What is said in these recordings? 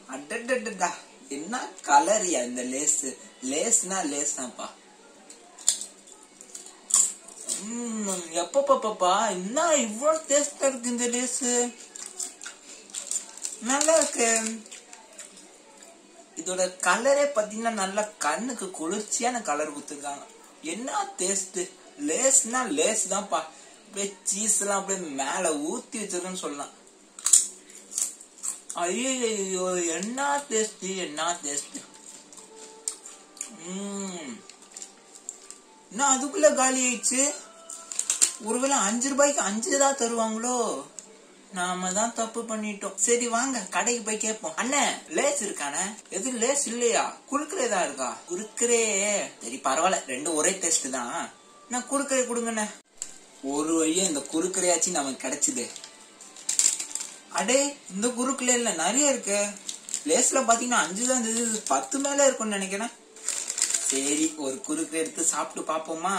அடடடடா என்ன கலரியா இந்த லேஸ் லேஸ்னா லேஸ் தான்ப்பா எப்பப்பப்பா என்ன இவ்வளவு டேஸ்டா இருக்கு இந்த லேஸ் நல்லா இருக்கு இதோட கலரே பாத்தீங்கன்னா நல்லா கண்ணுக்கு குளிர்ச்சியான கலர் கொடுத்துருக்காங்க என்ன டேஸ்ட் லேஸ்னா லேஸ் தான்ப்பா அப்படியே சீஸ் எல்லாம் அப்படியே மேல ஊத்தி வச்சிருக்குன்னு சொல்லலாம் ஐயோ என்ன டேஸ்ட் என்ன டேஸ்ட் என்ன அதுக்குள்ள காலி ஆயிடுச்சு ஒருவேளை அஞ்சு ரூபாய்க்கு அஞ்சு தான் தருவாங்களோ நாம தான் தப்பு பண்ணிட்டோம் சரி வாங்க கடைக்கு போய் கேட்போம் அண்ணன் லேஸ் இருக்கானே எது லேஸ் இல்லையா குறுக்கரே தான் இருக்கா குறுக்கரே சரி பரவாயில்ல ரெண்டும் ஒரே டேஸ்ட் தான் நான் குறுக்கரே கொடுங்கண்ணே ஒரு வழியா இந்த குறுக்கரையாச்சும் நமக்கு கிடைச்சது அடே இந்த குறுக்குல இல்ல நிறைய இருக்கு லேஸ்ல பாத்தீங்கன்னா அஞ்சு தான் இருந்தது இது பத்து மேல இருக்கும்னு நினைக்கிறேன் சரி ஒரு குறுக்கு எடுத்து சாப்பிட்டு பாப்போமா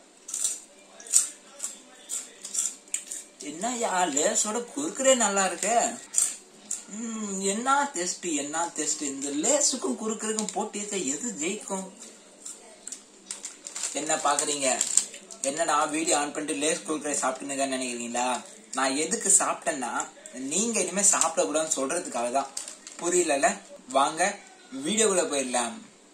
என்னய்யா லேஸோட குறுக்குறே நல்லா இருக்கு ம், என்ன டெஸ்ட் என்ன டெஸ்ட் இந்த லேஸுக்கும் குறுக்குறதுக்கும் போட்டியத்தை எது ஜெயிக்கும் என்ன பாக்குறீங்க என்னடா வீடியோ ஆன் பண்ணிட்டு லேஸ் குறுக்குறே சாப்பிட்டுன்னு நினைக்கிறீங்களா நான் எதுக்கு சாப்பிட்டேன்னா நீங்க இனிமே சாப்பிடக்கூடாதுன்னு சொல்றதுக்காக தான் புரியல வாங்க வீடியோக்குள்ள போயிடலாம்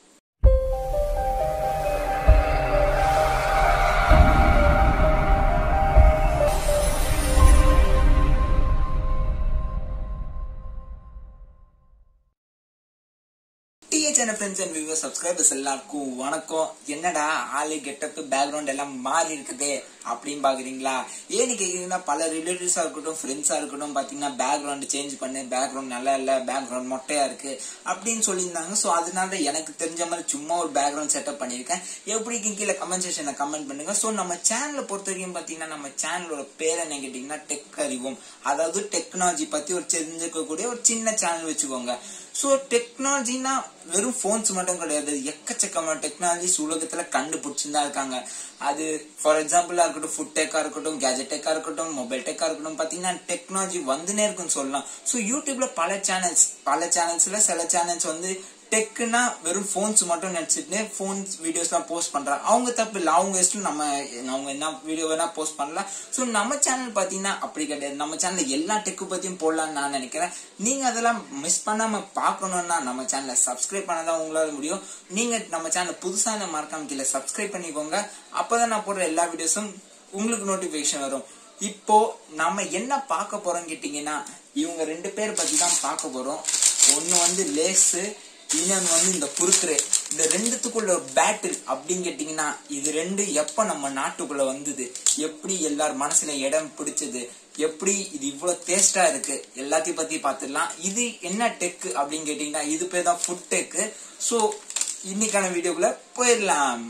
THN friends and viewer subscribers எல்லாருக்கும் வணக்கம் என்னடா ஆளு கெட்டப் பேக்ரவுண்ட் எல்லாம் மாறி இருக்குது அப்படின்னு பாக்குறீங்களா ஏன்னு கேக்குறீங்கன்னா பல ரிலேட்டிவ்ஸா இருக்கட்டும் ஃப்ரெண்ட்ஸா இருக்கட்டும் பாத்தீங்கன்னா பேக்ரவுண்ட் சேஞ்ச் பண்ணு பேக்ரவுண்ட் நல்லா இல்ல பேக்ரவுண்ட் மொட்டையா இருக்கு அப்படின்னு சொல்லியிருந்தாங்க சோ அதனால எனக்கு தெரிஞ்ச மாதிரி சும்மா ஒரு பேக்ரவுண்ட் செட்டப் பண்ணிருக்கேன் எப்படி இருக்கு கீழே கமெண்ட் செக்ஷன்ல கமெண்ட் பண்ணுங்க சோ நம்ம சேனலை பொறுத்த வரைக்கும் பாத்தீங்கன்னா நம்ம சேனலோட பேர் என்ன கேட்டீங்கன்னா டெக் அறிவோம் அதாவது டெக்னாலஜி பத்தி ஒரு தெரிஞ்சுக்கக்கூடிய ஒரு சின்ன சேனல் வச்சுக்கோங்க சோ டெக்னாலஜினா வெறும் போன்ஸ் மட்டும் கிடையாது எக்கச்சக்கமான டெக்னாலஜிஸ் உலகத்துல கண்டுபிடிச்சுதான் இருக்காங்க அது ஃபார் எக்ஸாம்பிளா இருக்கட்டும் ஃபுட் டெக்கா இருக்கட்டும் கேஜெட் டெக்கா இருக்கட்டும் மொபைல் டெக்கா இருக்கட்டும் பாத்தீங்கன்னா டெக்னாலஜி வந்துனே இருக்குன்னு சொல்லலாம் சோ யூடியூப்ல பல சேனல்ஸ் பல சேனல்ஸ்ல சில சேனல்ஸ் வந்து டெக்குனா வெறும் போன்ஸ் மட்டும் நினைச்சிட்டு போன்ஸ் வீடியோஸ் எல்லாம் போஸ்ட் பண்றாங்க அவங்க தப்பு இல்ல அவங்க இஷ்டம் நம்ம அவங்க என்ன வீடியோ வேணா போஸ்ட் பண்ணலாம் சோ நம்ம சேனல் பாத்தீங்கன்னா அப்படி கிடையாது நம்ம சேனல்ல எல்லா டெக்கு பத்தியும் போடலாம்னு நான் நினைக்கிறேன் நீங்க அதெல்லாம் மிஸ் பண்ணாம பாக்கணும்னா நம்ம சேனலை சப்ஸ்கிரைப் பண்ணதான் உங்களால முடியும் நீங்க நம்ம சேனல் புதுசான மறக்காம கீழே சப்ஸ்கிரைப் பண்ணிக்கோங்க அப்பதான் நான் போடுற எல்லா வீடியோஸும் உங்களுக்கு நோட்டிபிகேஷன் வரும் இப்போ நம்ம என்ன பார்க்க போறோம் கேட்டீங்கன்னா இவங்க ரெண்டு பேர் பத்தி தான் பார்க்க போறோம் ஒன்னு வந்து லேஸு இன்னொன்னு வந்து இந்த குறுக்குறே இந்த ரெண்டுத்துக்குள்ள ஒரு பேட்டில் அப்படின்னு கேட்டீங்கன்னா இது ரெண்டு எப்ப நம்ம நாட்டுக்குள்ள வந்தது எப்படி எல்லார் மனசுல இடம் பிடிச்சது எப்படி இது இவ்வளவு டேஸ்டா இருக்கு எல்லாத்தையும் பத்தி பாத்துடலாம் இது என்ன டெக் அப்படின்னு கேட்டீங்கன்னா இது பேர் தான் ஃபுட் டெக் சோ இன்னைக்கான வீடியோக்குள்ள போயிடலாம்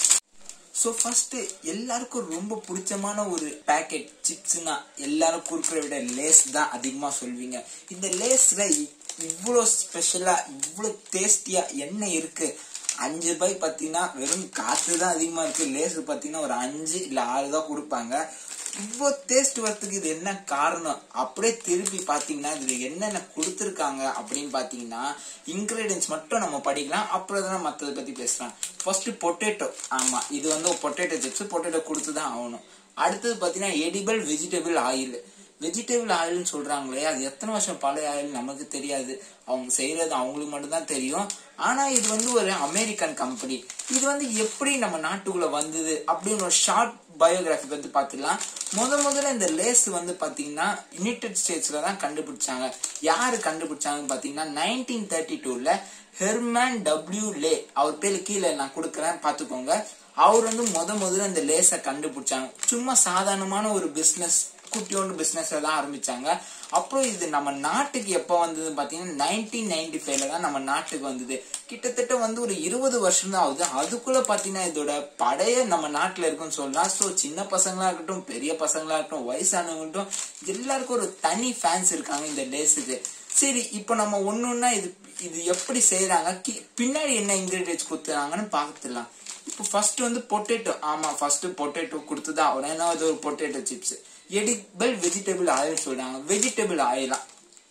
ஸோ ஃபர்ஸ்ட் எல்லாருக்கும் ரொம்ப பிடிச்சமான ஒரு பேக்கெட் சிப்ஸ்னா எல்லாரும் குறுக்கிற விட லேஸ் தான் அதிகமா சொல்வீங்க இந்த லேஸ்ல இவ்வளோ ஸ்பெஷலா இவ்வளோ டேஸ்டியா என்ன இருக்கு அஞ்சு ரூபாய் பார்த்தீங்கன்னா வெறும் காற்று தான் அதிகமா இருக்கு லேஸ் பார்த்தீங்கன்னா ஒரு அஞ்சு இல்லை ஆறு தான் கொடுப்பாங்க இவ்வளோ டேஸ்ட் வரத்துக்கு இது என்ன காரணம் அப்படியே திருப்பி பார்த்தீங்கன்னா இதுல என்னென்ன கொடுத்துருக்காங்க அப்படின்னு பார்த்தீங்கன்னா இன்கிரீடியன்ஸ் மட்டும் நம்ம படிக்கலாம் அப்புறம் தான் மற்றதை பத்தி பேசலாம் ஃபர்ஸ்ட் பொட்டேட்டோ ஆமா இது வந்து பொட்டேட்டோ சிப்ஸ் பொட்டேட்டோ கொடுத்து தான் ஆகணும் அடுத்தது பார்த்தீங்கன்னா எடிபிள் வெஜிடபிள் ஆயில் வெஜிடபிள் ஆயில்னு சொல்றாங்களே அது எத்தனை வருஷம் பழைய ஆயில் நமக்கு தெரியாது அவங்க செய்யறது அவங்களுக்கு மட்டும்தான் தெரியும் ஆனா இது வந்து ஒரு அமெரிக்கன் கம்பெனி இது வந்து எப்படி நம்ம நாட்டுக்குள்ள வந்தது அப்படின்னு ஒரு ஷார்ட் பயோகிராஃபி பத்தி பாத்துக்கலாம் முத முதல்ல இந்த லேஸ் வந்து பாத்தீங்கன்னா யுனைடெட் ஸ்டேட்ஸ்ல தான் கண்டுபிடிச்சாங்க யாரு கண்டுபிடிச்சாங்கன்னு பாத்தீங்கன்னா நைன்டீன் தேர்ட்டி டூல ஹெர்மேன் டபிள்யூ லே அவர் பேரு கீழே நான் கொடுக்குறேன் பாத்துக்கோங்க அவர் வந்து முத முதல்ல இந்த லேஸை கண்டுபிடிச்சாங்க சும்மா சாதாரணமான ஒரு பிசினஸ் குட்டியோண்டு பிசினஸ் எல்லாம் ஆரம்பிச்சாங்க அப்புறம் இது நம்ம நாட்டுக்கு எப்ப வந்தது பாத்தீங்கன்னா நைன்டீன் நைன்டி ஃபைவ்ல தான் நம்ம நாட்டுக்கு வந்தது கிட்டத்தட்ட வந்து ஒரு இருபது வருஷம் தான் ஆகுது அதுக்குள்ள பாத்தீங்கன்னா இதோட படைய நம்ம நாட்டுல இருக்குன்னு சொல்லலாம் சோ சின்ன பசங்களா இருக்கட்டும் பெரிய பசங்களா இருக்கட்டும் வயசானவங்கட்டும் எல்லாருக்கும் ஒரு தனி ஃபேன்ஸ் இருக்காங்க இந்த லேஸுக்கு சரி இப்போ நம்ம ஒன்னொன்னா இது இது எப்படி செய்யறாங்க பின்னாடி என்ன இன்கிரீடியன்ஸ் கொடுத்துறாங்கன்னு பார்த்துடலாம் இப்போ ஃபர்ஸ்ட் வந்து பொட்டேட்டோ ஆமா ஃபர்ஸ்ட் பொட்டேட்டோ கொடுத்துதான் ஆகணும் ஏன்னா அது ஒரு potato chips edible vegetable oil சொல்றாங்க வெஜிடபிள் ஆயிலா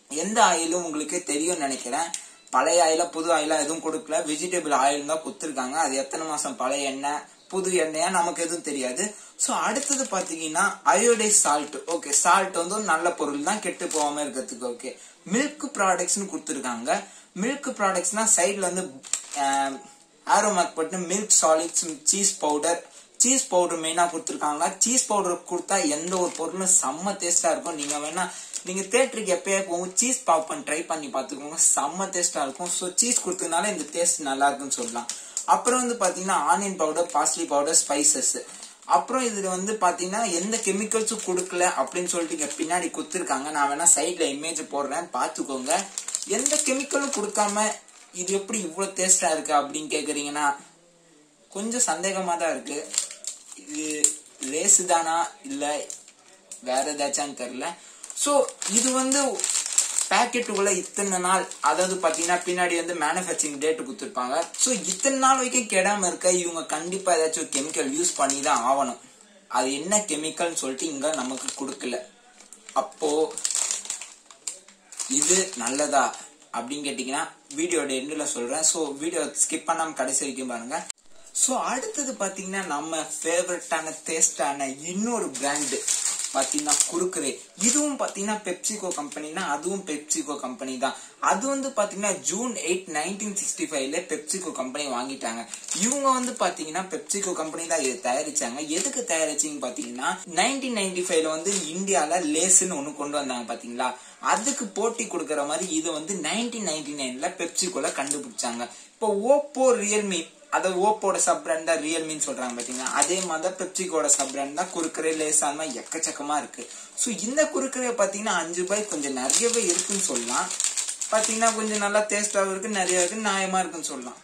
எந்த ஆயிலும் உங்களுக்கு தெரியும்னு நினைக்கிறேன் பழைய ஆயில புது ஆயிலா எதுவும் கொடுக்கல வெஜிடபிள் ஆயில் தான் கொடுத்துருக்காங்க அது எத்தனை மாசம் பழைய எண்ணெய் புது எண்ணெயா நமக்கு எதுவும் தெரியாது ஸோ அடுத்தது பாத்தீங்கன்னா அயோடைஸ் சால்ட் ஓகே சால்ட் வந்து ஒரு நல்ல பொருள் தான் கெட்டு போகாம இருக்கிறதுக்கு ஓகே மில்க் ப்ராடக்ட்ஸ்னு கொடுத்துருக்காங்க மில்க் ப்ராடக்ட்ஸ்னா சைட்ல வந்து ஆரோ மார்க் போட்டு milk solids cheese powder cheese powder மெயினா கொடுத்துருக்காங்க சீஸ் பவுடர் கொடுத்தா எந்த ஒரு பொருளும் செம்ம டேஸ்டா இருக்கும் நீங்க வேணா நீங்க தேட்டருக்கு எப்பயே போகும் சீஸ் பாப்கார்ன் ட்ரை பண்ணி பார்த்துக்கோங்க செம்ம டேஸ்டா இருக்கும் ஸோ சீஸ் கொடுத்ததுனால இந்த டேஸ்ட் நல்லா இருக்குன்னு சொல்லலாம் அப்புறம் வந்து பாத்தீங்கன்னா onion powder parsley powder spices அப்புறம் இதுல வந்து பாத்தீங்கன்னா எந்த கெமிக்கல்ஸும் கொடுக்கல அப்படின்னு சொல்லிட்டு இங்க பின்னாடி குத்துருக்காங்க நான் வேணா சைட்ல இமேஜ் போடுறேன் பாத்துக்கோங்க எந்த கெமிக்கலும் கொடுக்காம இது எப்படி இவ்வளவு டேஸ்டா இருக்கு அப்படின்னு கேக்குறீங்கன்னா கொஞ்சம் சந்தேகமா தான் இருக்கு இது லேசு தானா இல்ல வேற ஏதாச்சான்னு தெரியல ஸோ இது வந்து பேக்கெட்டுக்குள்ள இத்தனை நாள் அதாவது பாத்தீங்கன்னா பின்னாடி வந்து மேனுஃபேக்சரிங் டேட் கொடுத்துருப்பாங்க ஸோ இத்தனை நாள் வரைக்கும் கெடாம இருக்க இவங்க கண்டிப்பா ஏதாச்சும் ஒரு கெமிக்கல் யூஸ் பண்ணி தான் ஆகணும் அது என்ன கெமிக்கல்னு சொல்லிட்டு இங்க நமக்கு கொடுக்கல அப்போ இது நல்லதா அப்படின்னு கேட்டீங்கன்னா வீடியோட எண்டில் சொல்றேன் ஸோ வீடியோ ஸ்கிப் பண்ணாம கடைசி வரைக்கும் பாருங்க ஸோ அடுத்தது பாத்தீங்கன்னா நம்ம ஃபேவரட்டான டேஸ்டான இன்னொரு பிராண்டு பாத்தீங்கன்னா குறுக்குறே இதுவும் பாத்தீங்கன்னா பெப்சிகோ கம்பெனினா அதுவும் பெப்சிகோ கம்பெனி தான் அது வந்து பாத்தீங்கன்னா ஜூன் எயிட் நைன்டீன் சிக்ஸ்டி ஃபைவ்ல பெப்சிகோ கம்பெனி வாங்கிட்டாங்க இவங்க வந்து பாத்தீங்கன்னா பெப்சிகோ கம்பெனி தான் இதை தயாரிச்சாங்க எதுக்கு தயாரிச்சிங்க பாத்தீங்கன்னா நைன்டீன் நைன்டி ஃபைவ்ல வந்து இந்தியால லேஸ்ன்னு ஒண்ணு கொண்டு வந்தாங்க பாத்தீங்களா அதுக்கு போட்டி கொடுக்கற மாதிரி இது வந்து நைன்டீன் நைன்டி நைன்ல பெப்சிகோல கண்டுபிடிச்சாங்க இப்போ ஓப்போ ரியல்மி அதாவது ஓப்போட சப் பிராண்ட் தான் ரியல்மின்னு சொல்றாங்க பாத்தீங்கன்னா அதே மாதிரி தான் பெப்சிகோட சப் பிராண்ட் தான் குறுக்கரே லேஸ் அந்த மாதிரி எக்கச்சக்கமா இருக்கு ஸோ இந்த குறுக்கரே பாத்தீங்கன்னா அஞ்சு ரூபாய் கொஞ்சம் நிறையவே இருக்குன்னு சொல்லலாம் பாத்தீங்கன்னா கொஞ்சம் நல்லா டேஸ்டாவும் இருக்கு நிறைய இருக்கு நியாயமா இருக்குன்னு சொல்லலாம்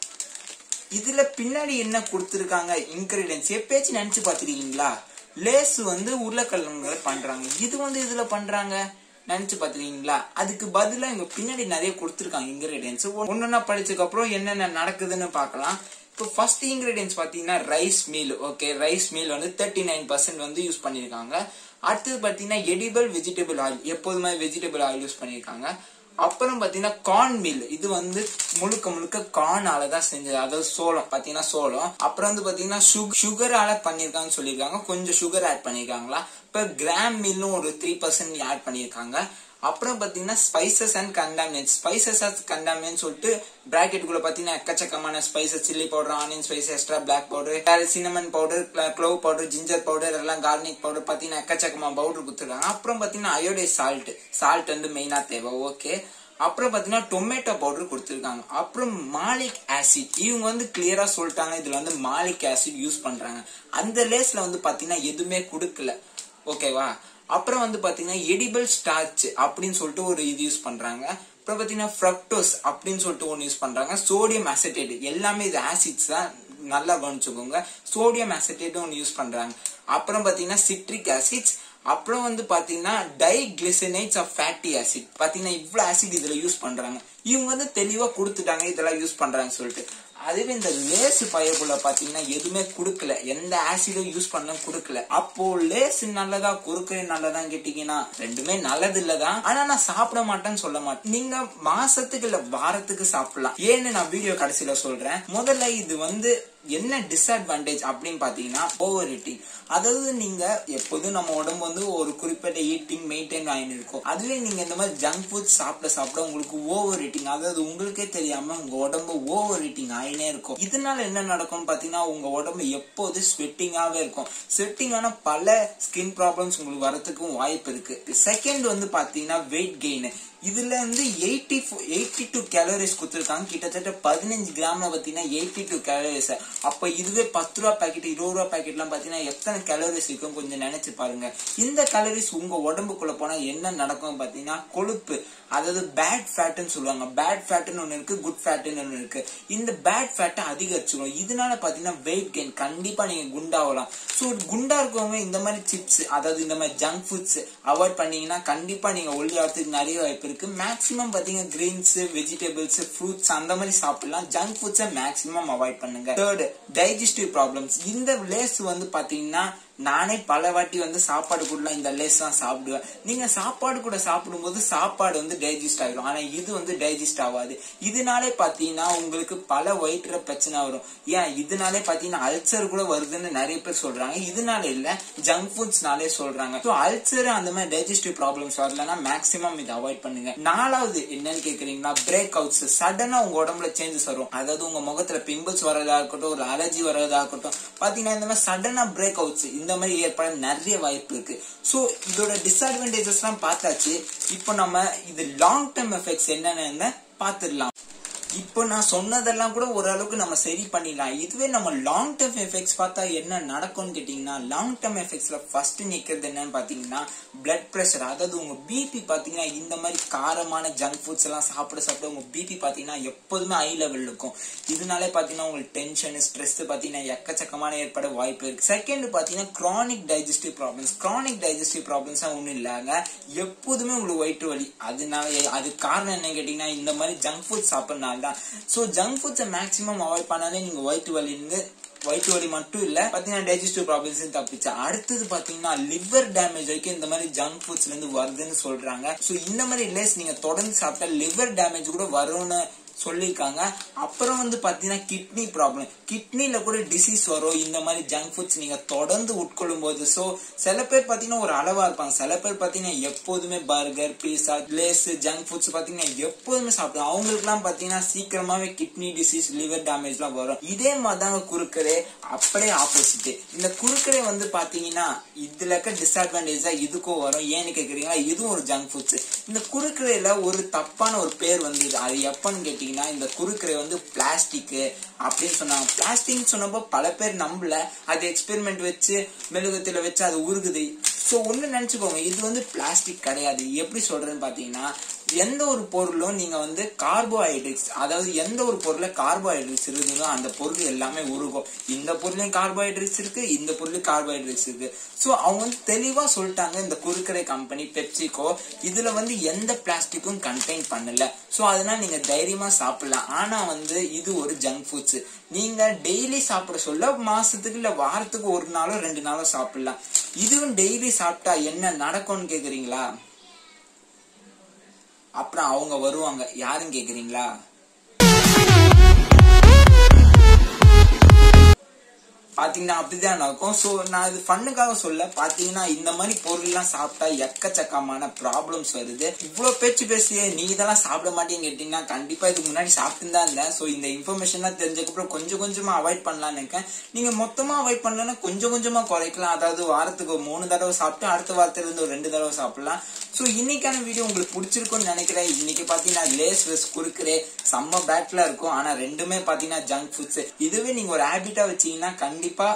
இதுல பின்னாடி என்ன கொடுத்துருக்காங்க இன்கிரீடியன்ஸ் எப்பயாச்சும் நினைச்சு பாத்துருக்கீங்களா லேஸ் வந்து உருளைக்கிழங்கு பண்றாங்க இது வந்து இதுல பண்றாங்க நினைச்சு பாத்துருக்கீங்களா அதுக்கு பதிலா இங்க பின்னாடி நிறைய கொடுத்துருக்காங்க இன்கிரீடியன்ஸ் ஒன்னொன்னா படிச்சதுக்கு அப்புறம் என்னென்ன நடக்குதுன்னு பார்க்கலாம் இப்போ ஃபர்ஸ்ட் இன்கிரீடியன்ஸ் பாத்தீங்கன்னா rice meal okay rice meal வந்து தேர்ட்டி நைன் பர்சன்ட் வந்து யூஸ் பண்ணிருக்காங்க அடுத்தது பாத்தீங்கன்னா எடிபிள் வெஜிடபிள் ஆயில் எப்போதுமே வெஜிடபிள் ஆயில் யூஸ் பண்ணிருக்காங்க அப்புறம் பாத்தீங்கன்னா கார்ன் மீல் இது வந்து முழுக்க முழுக்க கார்னால தான் செஞ்சது அதாவது சோளம் பாத்தீங்கன்னா சோளம் அப்புறம் வந்து பாத்தீங்கன்னா சுகரால பண்ணிருக்காங்கன்னு சொல்லியிருக்காங்க கொஞ்சம் சுகர் ஆட் பண்ணிருக்காங்களா இப்ப கிராம் மீலும் ஒரு த்ரீ பர்சன்ட் ஆட் பண்ணிருக்காங்க அப்புறம் பாத்தீங்கன்னா spices and condiment spices and condiment சொல்லிட்டு பிராக்கெட்டுக்குள்ள பாத்தீங்கன்னா எக்கச்சக்கமான spices chilli powder onion spice extra black powder cinnamon powder clove powder ginger powder எல்லாம் கார்னிக் பவுடர் பாத்தீங்கன்னா எக்கச்சக்கமா பவுடர் கொடுத்துருக்காங்க அப்புறம் பாத்தீங்கன்னா அயோடைஸ் சால்ட் சால்ட் வந்து மெயினா தேவை ஓகே அப்புறம் பாத்தீங்கன்னா டொமேட்டோ பவுடர் கொடுத்துருக்காங்க அப்புறம் மாலிக் ஆசிட் இவங்க வந்து கிளியரா சொல்லிட்டாங்க இதுல வந்து மாலிக் ஆசிட் யூஸ் பண்றாங்க அந்த லேஸ்ல வந்து பாத்தீங்கன்னா எதுவுமே கொடுக்கல ஓகேவா அப்புறம் வந்து பாத்தீங்கன்னா எடிபிள் ஸ்டார்ச் அப்படின்னு சொல்லிட்டு ஒரு இது யூஸ் பண்றாங்க அப்புறம் பாத்தீங்கன்னா ஃப்ரக்டோஸ் அப்படின்னு சொல்லிட்டு ஒன்று யூஸ் பண்றாங்க சோடியம் அசட்டேட் எல்லாமே இது ஆசிட்ஸ் தான் நல்லா கவனிச்சுக்கோங்க சோடியம் அசட்டேட் ஒன்று யூஸ் பண்றாங்க அப்புறம் பாத்தீங்கன்னா சிட்ரிக் ஆசிட்ஸ் அப்புறம் வந்து பாத்தீங்கன்னா டைக்ளிசனேட்ஸ் ஆஃப் ஃபேட்டி ஆசிட் பாத்தீங்கன்னா இவ்வளவு ஆசிட் இதுல யூஸ் பண்றாங்க இவங்க வந்து தெளிவா கொடுத்துட்டாங்க இதெல்லாம் யூஸ் பண்றாங்கன்னு சொல்லிட்டு அதுவே இந்த லேஸ் பயக்குள்ள பாத்தீங்கன்னா எதுவுமே கொடுக்கல எந்த ஆசிடும் யூஸ் பண்ண கொடுக்கல அப்போ லேஸ் நல்லதா குறுக்கே நல்லதான்னு கேட்டீங்கன்னா ரெண்டுமே நல்லது இல்லதான் ஆனா நான் சாப்பிட மாட்டேன்னு சொல்ல மாட்டேன் நீங்க மாசத்துக்கு இல்ல வாரத்துக்கு சாப்பிடலாம் ஏன்னு நான் வீடியோ கடைசியில சொல்றேன் முதல்ல இது வந்து என்ன டிஸ்அட்வான்டேஜ் அப்படின்னு பாத்தீங்கன்னா ஓவர் ஈட்டிங் அதாவது நீங்க எப்போதும் நம்ம உடம்பு வந்து ஒரு குறிப்பிட்ட ஈட்டிங் மெயின்டைன் ஆகிட்டு இருக்கும் அதுவே நீங்க இந்த மாதிரி ஜங்க் ஃபுட் சாப்பிட சாப்பிட உங்களுக்கு ஓவர் ஈட்டிங் அதாவது உங்களுக்கே தெரியாம உங்க உடம்பு ஓவர் ஈட்டிங் ஆயினே இருக்கும் இதனால என்ன நடக்கும்னு பாத்தீங்கன்னா உங்க உடம்பு எப்போது ஸ்வெட்டிங்காவே இருக்கும் ஸ்வெட்டிங்கான பல ஸ்கின் ப்ராப்ளம்ஸ் உங்களுக்கு வரதுக்கும் வாய்ப்பு இருக்கு செகண்ட் வந்து பாத்தீங்கன்னா வெயிட் கெயின் இதுல இருந்து எயிட்டி எயிட்டி டூ கேலரிஸ் கொடுத்துருக்காங்க கிட்டத்தட்ட பதினஞ்சு கிராம்ல பாத்தீங்கன்னா எயிட்டி டூ கேலரிஸ் அப்ப இதுவே பத்து ரூபா பாக்கெட் இருபது ரூபா பாக்கெட்லாம் பாத்தீங்கன்னா எத்தனை கேலரிஸ் இருக்கும் கொஞ்சம் நினைச்சு பாருங்க இந்த கேலரிஸ் உங்க உடம்புக்குள்ள போனா என்ன நடக்கும் பாத்தீங்கன்னா கொழுப்பு அதாவது பேட் ஃபேட்னு சொல்லுவாங்க பேட் ஃபேட்னு ஒண்ணு இருக்கு குட் ஃபேட்னு ஒண்ணு இருக்கு இந்த பேட் ஃபேட்டை அதிகரிச்சுக்கணும் இதனால பாத்தீங்கன்னா வெயிட் கெயின் கண்டிப்பா நீங்க குண்டாகலாம் ஸோ குண்டா இருக்கவங்க இந்த மாதிரி சிப்ஸ் அதாவது இந்த மாதிரி ஜங்க் ஃபுட்ஸ் அவாய்ட் பண்ணீங்கன்னா கண்டிப்பா நீங்க ஒல்லி ஆகிறதுக்கு நிறைய வாய்ப்பு இருக்கு மேக்ஸிமம் பாத்தீங்கன்னா கிரீன்ஸ் வெஜிடபிள்ஸ் ஃப்ரூட்ஸ் அந்த மாதிரி சாப்பிடலாம் ஜங்க் ஃபுட்ஸை மேக்ஸிமம் அவாய்ட் பண்ணுங்க தேர்ட் டைஜஸ்டிவ் ப்ராப்ளம்ஸ் இந்த லேஸ் வந்து பாத்தீங்கன்னா நானே பல வாட்டி வந்து சாப்பாடு கூட இந்த லேஸ் தான் சாப்பிடுவேன் நீங்க சாப்பாடு கூட சாப்பிடும்போது சாப்பாடு வந்து டைஜஸ்ட் ஆகிடும் ஆனா இது வந்து டைஜஸ்ட் ஆகாது இதனாலே பாத்தீங்கன்னா உங்களுக்கு பல வயிற்றுல பிரச்சனை வரும் ஏன் இதனாலே பாத்தீங்கன்னா அல்சர் கூட வருதுன்னு நிறைய பேர் சொல்றாங்க இதனால இல்ல ஜங்க் ஃபுட்ஸ்னாலே சொல்றாங்க ஸோ அல்சர் அந்த மாதிரி டைஜஸ்டிவ் ப்ராப்ளம்ஸ் வரலன்னா மேக்ஸிமம் இதை அவாய்ட் பண்ணுங்க நாலாவது என்னன்னு கேக்குறீங்கன்னா பிரேக் அவுட்ஸ் சடனா உங்க உடம்புல சேஞ்சஸ் வரும் அதாவது உங்க முகத்துல பிம்பிள்ஸ் வரதா இருக்கட்டும் ஒரு அலர்ஜி வரதா இருக்கட்டும் பாத்தீங்கன்னா இந்த மாதிரி சடனா பிரேக் அவுட்ஸ் இந்த மாதிரி ஏற்பட நிறைய வாய்ப்பு இருக்கு ஸோ இதோட டிஸ்அட்வான்டேஜஸ் எல்லாம் பார்த்தாச்சு இப்போ நம்ம இது லாங் டேர்ம் எஃபெக்ட்ஸ் என்னென்னு பார்த்துடலாம் இப்போ நான் சொன்னதெல்லாம் கூட ஓரளவுக்கு நம்ம சரி பண்ணிடலாம் இதுவே நம்ம லாங் டேர்ம் எஃபெக்ட்ஸ் பார்த்தா என்ன நடக்கும்னு கேட்டீங்கன்னா லாங் டேர்ம் எஃபெக்ட்ஸ்ல ஃபர்ஸ்ட் நிக்கிறது என்னன்னு பாத்தீங்கன்னா பிளட் பிரஷர் அதாவது உங்க பிபி பாத்தீங்கன்னா இந்த மாதிரி காரமான ஜங்க் ஃபுட்ஸ் எல்லாம் சாப்பிட சாப்பிட உங்க பிபி பாத்தீங்கன்னா எப்போதுமே ஹை லெவல் இருக்கும் இதனாலே பாத்தீங்கன்னா உங்களுக்கு டென்ஷன் ஸ்ட்ரெஸ் பாத்தீங்கன்னா எக்கச்சக்கமான ஏற்பட வாய்ப்பு இருக்கு செகண்ட் பாத்தீங்கன்னா chronic digestive problems chronic digestive problems ஒன்றும் இல்லைங்க எப்போதுமே உங்களுக்கு வயிற்று வலி அதனால அது காரணம் என்ன கேட்டீங்கன்னா இந்த மாதிரி ஜங்க் ஃபுட் சாப்பிட்றதுனால தான் ஸோ ஜங்க் ஃபுட்ஸை மேக்ஸிமம் அவாய்ட் பண்ணாலே நீங்க வயிற்று வலின்னு வயிற்று வலி மட்டும் இல்ல பாத்தீங்கன்னா டைஜஸ்டிவ் ப்ராப்ளம்ஸ் தப்பிச்சு அடுத்தது பாத்தீங்கன்னா லிவர் டேமேஜ் வரைக்கும் இந்த மாதிரி ஜங்க் ஃபுட்ஸ்ல இருந்து வருதுன்னு சொல்றாங்க ஸோ இந்த மாதிரி லேஸ் நீங்க தொடர்ந்து சாப்பிட்டா லிவர் டேமேஜ் கூட வரும்னு சொல்லியிருக்காங்க அப்புறம் வந்து பாத்தீங்கன்னா கிட்னி ப்ராப்ளம் கிட்னில கூட டிசீஸ் வரும் இந்த மாதிரி ஜங்க் ஃபுட்ஸ் நீங்க தொடர்ந்து உட்கொள்ளும் போது ஸோ சில பேர் பாத்தீங்கன்னா ஒரு அளவா இருப்பாங்க சில பேர் பாத்தீங்கன்னா எப்போதுமே burger pizza Lay's junk foods பாத்தீங்கன்னா எப்போதுமே சாப்பிடுவோம் அவங்களுக்கு எல்லாம் பாத்தீங்கன்னா சீக்கிரமாவே கிட்னி டிசீஸ் லிவர் டேமேஜ் எல்லாம் வரும் இதே மாதிரிதாங்க குறுக்கரே அப்படியே ஆப்போசிட் இந்த குறுக்கரே வந்து பாத்தீங்கன்னா இதுல இருக்க டிஸ்அட்வான்டேஜா இதுக்கும் வரும் ஏன்னு கேக்குறீங்களா இதுவும் ஒரு ஜங்க் ஃபுட்ஸ் இந்த குறுக்கரையில ஒரு தப்பான ஒரு பேர் வந்து அது எப்பன்னு கேட்டீங்கன்னா கேட்டீங்கன்னா இந்த குறுக்கரை வந்து பிளாஸ்டிக் அப்படின்னு சொன்னாங்க பிளாஸ்டிக் சொன்னப்போ பல பேர் நம்பல அது எக்ஸ்பெரிமெண்ட் வச்சு மெழுகுத்துல வச்சு அது உருகுது ஸோ ஒன்று நினச்சிக்கோங்க இது வந்து பிளாஸ்டிக் கிடையாது எப்படி சொல்றேன்னு பார்த்தீங்கன்னா எந்த ஒரு பொருளும் நீங்க வந்து கார்போஹைட்ரேட்ஸ் அதாவது எந்த ஒரு பொருள்ல கார்போஹைட்ரேட்ஸ் இருக்குதோ அந்த பொருள் எல்லாமே உருகும் இந்த பொருளையும் கார்போஹைட்ரேட்ஸ் இருக்கு இந்த பொருளும் கார்போஹைட்ரேட்ஸ் இருக்கு ஸோ அவங்க வந்து தெளிவா சொல்லிட்டாங்க இந்த குறுக்கரை கம்பெனி பெப்சிகோ இதுல வந்து எந்த பிளாஸ்டிக்கும் கண்டெயின் பண்ணல ஸோ அதனால நீங்க தைரியமா சாப்பிடலாம் ஆனா வந்து இது ஒரு ஜங்க் ஃபுட்ஸ் நீங்க டெய்லி சாப்பிட சொல்ல மாசத்துக்கு இல்ல வாரத்துக்கு ஒரு நாளோ ரெண்டு நாளோ சாப்பிடலாம் இதுவும் டெய்லி சாப்பிட்டா என்ன நடக்கும்னு கேக்குறீங்களா அப்புறம் அவங்க வருவாங்க யாருன்னு கேக்குறீங்களா பாத்தீங்கன்னா அப்படிதான் நடக்கும் ஸோ நான் இது ஃபண்ணுக்காக சொல்ல பாத்தீங்கன்னா இந்த மாதிரி பொருள்லாம் சாப்பிட்டா எக்கச்சக்கமான ப்ராப்ளம்ஸ் வருது இவ்வளோ பேச்சு பேசியே நீ இதெல்லாம் சாப்பிட மாட்டேன்னு கேட்டீங்கன்னா கண்டிப்பா இதுக்கு முன்னாடி சாப்பிட்டு தான் இருந்தேன் ஸோ இந்த இன்ஃபர்மேஷன்லாம் தெரிஞ்சதுக்கப்புறம் கொஞ்சம் கொஞ்சமா அவாய்ட் பண்ணலாம்னு இருக்கேன் நீங்க மொத்தமா அவாய்ட் பண்ணலன்னா கொஞ்சம் கொஞ்சமா குறைக்கலாம் அதாவது வாரத்துக்கு மூணு தடவை சாப்பிட்டு அடுத்த வாரத்துல இருந்து ஒரு ரெண்டு தடவை சாப்பிடலாம் ஸோ இன்னைக்கான வீடியோ உங்களுக்கு பிடிச்சிருக்கும்னு நினைக்கிறேன் இன்னைக்கு பாத்தீங்கன்னா லேஸ் வெஸ் குறுக்குறே செம்ம பேட்ல இருக்கும் ஆனா ரெண்டுமே பாத்தீங்கன்னா ஜங்க் ஃபுட்ஸ் இதுவே நீங்க ஒரு ஹேபிட்டா வச்சீங்கன்னா கண்டிப்பா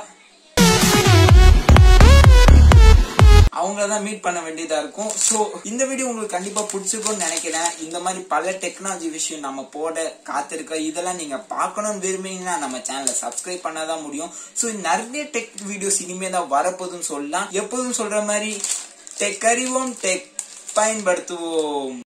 அவங்களதான் மீட் பண்ண வேண்டியதா இருக்கும் சோ இந்த வீடியோ உங்களுக்கு கண்டிப்பா பிடிச்சிருக்கும்னு நினைக்கிறேன் இந்த மாதிரி பல டெக்னாலஜி விஷயம் நம்ம போட காத்திருக்க இதெல்லாம் நீங்க பார்க்கணும்னு விரும்புனீங்கன்னா நம்ம சேனலை சப்ஸ்கிரைப் பண்ணாதான் முடியும் சோ நிறைய டெக் வீடியோஸ் இனிமே தான் வரப்போதுன்னு சொல்லலாம் எப்போதும் சொல்ற மாதிரி டெக் அறிவோம் டெக் பயன்படுத்துவோம்